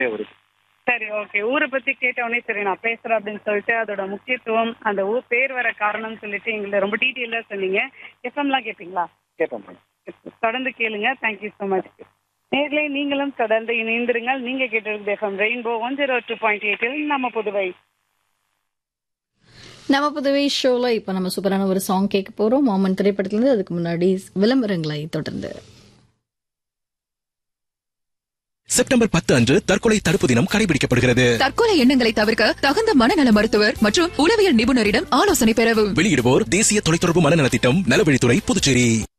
வருது சரி ஓகே ஊரை பத்தி கேட்டவொடனே சரி நான் பேசுறேன் அப்படின்னு சொல்லிட்டு அதோட முக்கியத்துவம் அந்த ஊர் பேர் வர காரணம்னு சொல்லிட்டு எங்களை ரொம்ப டீட்டெயிலாக சொன்னீங்க எஃப்எம்லாம் கேட்பீங்களா கேட்டோம் மேடம் தொடர்ந்து கேளுங்க தேங்க்யூ ஸோ மச் நேர்ல நீங்களும் தொடர்ந்து இணைந்திருங்கள் நீங்க கேட்டிருக்கிறது FM rainbow one zero two point எயிட்டில் நம்ம புதுவை நம்ம புதுவை ஷோல இப்ப நம்ம சூப்பரான ஒரு சாங் கேட்க போறோம் மாமன் திரைப்படத்திலிருந்து அதுக்கு முன்னாடி விளம்பரங்களை தொடர்ந்து செப்டம்பர் பத்து அன்று தற்கொலை தடுப்பு தினம் கடைபிடிக்கப்படுகிறது தற்கொலை எண்ணங்களை தவிர்க்க தகுந்த மனநல மருத்துவர் மற்றும் உளவியல் நிபுணரிடம் ஆலோசனை பெறவும் வெளியிடுவோர் தேசிய தொலைத்தொடர்பு மனநலத் திட்டம் நலவழித்துறை புதுச்சேரி